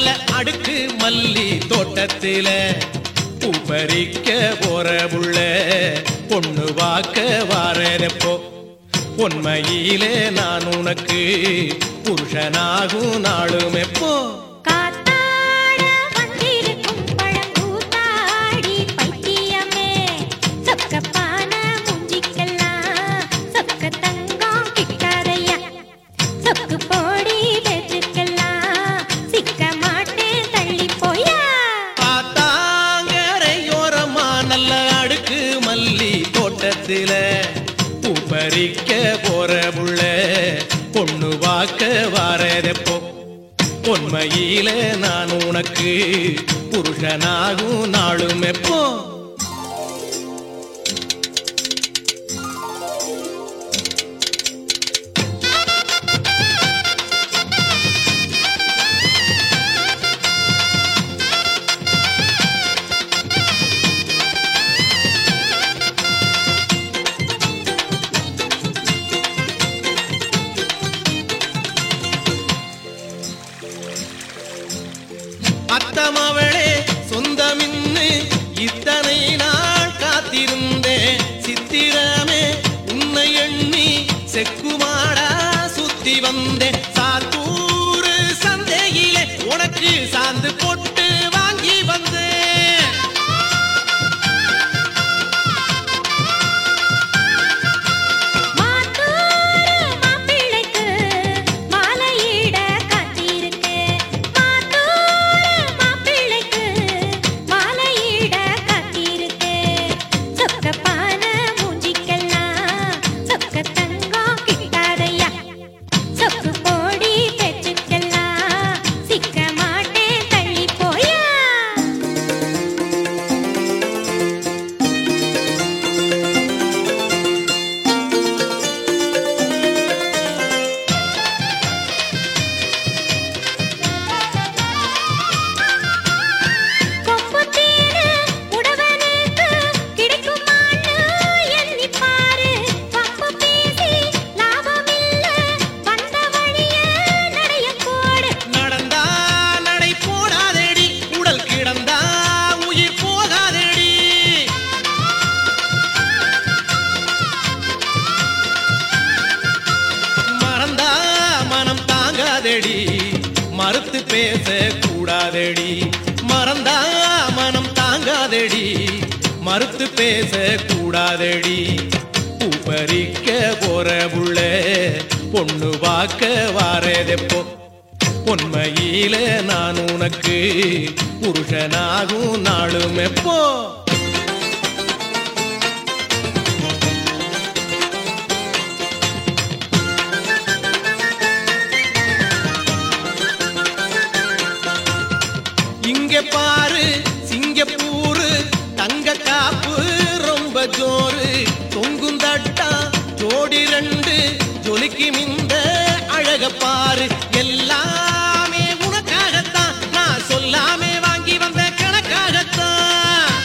நல்ல அடுக்கு மல்லி தோட்டத்தில பூப்பறிக்க போற புள்ள பொண்ணு வாக்க வாரப்போ உண்மையிலே நான் உனக்கு புருஷனாகும் நாளும் எப்போ காத்தாட வந்திருக்கும் பழங்கூத்தாடி பைத்தியமே சொக்கப்பான மூஞ்சிக்கெல்லாம் சொக்க தங்கம் கிட்டாதையா சொக்கு போடி வெற்றுக்கெல்லாம் சிக்க மாட்டேன் தள்ளி போயா பார்த்தாங்கரையோரமா நல்ல அடுக்கு மல்லி தோட்டத்தில பூப்பறிக்க போற புள்ள பொண்ணு வாக்க வாரதப்போ உண்மையில நான் உனக்கு புருஷனாகும் நாளும் எப்போ அத்தமவளே சொந்தமின்னு இத்தனை நாள் காத்திருந்தேன் சித்திரமே உன்னை எண்ணி செக்குமாடா சுத்தி வந்தேன் சாத்தூரு சந்தையிலே உனக்கு சாந்து போட்டு வாங்கி வந்தேன் மாத்தூரு மாப்பிள்ளைக்கு மாலையிட காத்திருக்கு மாத்தூரு மாப்பிள்ளைக்கு மாலையிட காத்திருக்கு சொக்கப்பான மூஞ்சிக்கெல்லாம் சொக்க தங்கம் கிட்டாதையா சொக்கு போடி பெற்றுக்கெல்லாம் சிக்க மாட்டேன் தள்ளி போயா கொப்புத்தேனு உடவனுக்கு கிடைக்குமான்னு எண்ணிப் பாரு. வம்பு பேசி லாபமில்ல, வந்த வழியே நடையப் போடு. நடந்தா நடை போடாதேடி உடல் கிடந்தா உயிர் போகாதேடி மறந்தா மனம் தாங்காதேடி மறுத்து பேச கூடாதேடி மறந்தா மனம் தாங்காதேடி மறுத்து பேச கூடாதேடி பூப்பறிக்க போற புள்ள பொண்ணு வாக்க வாரதெப்போ உண்மையில நான் உனக்கு புருஷனாகும் நாளும் எப்போ இங்க பாரு சிங்கப்பூரு தங்க காப்பு ரொம்ப ஜோரு தொங்கும் தட்டா ஜோடி ரெண்டு ஜொலிக்கு மிந்த அழக பாரு எல்லாமே உனக்காகத்தான் நான் சொல்லாமே வாங்கி வந்த கணக்காகத்தான்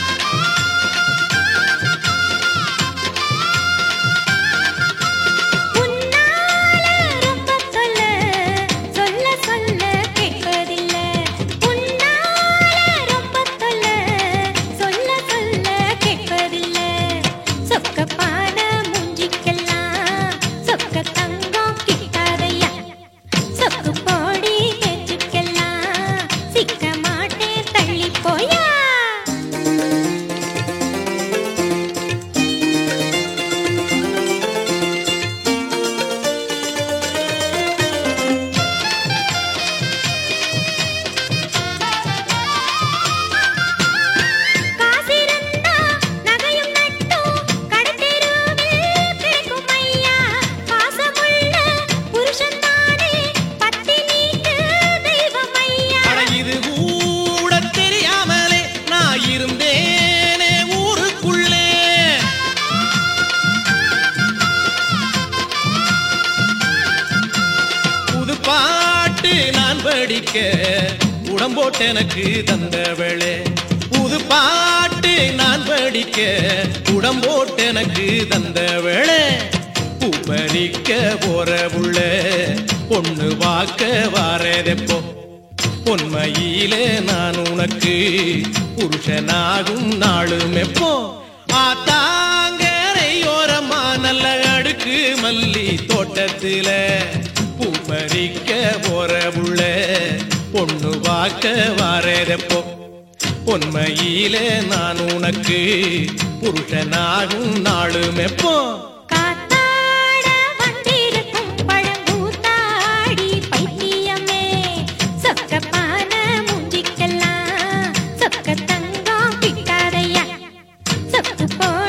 உன்னால ரொம்ப தொல்ல, சொல்ல சொல்ல கேட்பதில்ல. உன்னால ரொம்ப தொல்ல, சொல்ல சொல்ல கேட்பதில்ல. சொக்கப்பான மூஞ்சிக்கெல்லாம் சொக்க தங்கம் கிட்டாதையா சொக்கு போடி பேச்சுக்கெல்லாம் சிக்க மாட்டேன் தள்ளி போயா காசிருந்தா நகையும் நட்டும் கடத்தெருவில் கிடைக்கும் ஐயா பாசமுள்ள புருஷன் தானே பத்தினிக்கு தெய்வம் ஐயா அட இது கூட தெரியாமலே நான் இருந்தேனே ஊருக்குள்ளே புது பாட்டு நான் படிக்க உடம்போட்டு எனக்கு தந்தவளே புது பாட்டு நான் படிக்க உடம்போட்டு எனக்கு தந்தவளே பூப்பறிக்க போற புள்ள பொண்ணு வாக்க வாரதெப்போ பொன்மையிலே நான் உனக்கு புருஷனாகும் நாளும் எப்போ ஆத்தாங்கரையோரமா நல்ல அடுக்கு மல்லி தோட்டத்தில பூ பறிக்க போற புள்ள பொண்ணு பார்க்க வாரதப்போ பொன்மையிலே நான் உனக்கு புருஷனாகும் நாளும் எப்போ காத்தாட வந்திருக்கும் பழங்கூத்தாடி பைத்தியமே சொக்கப்பான மூஞ்சிக்கெல்லாம் சொக்க தங்கம் பிட்டாதையா சொக்கு போல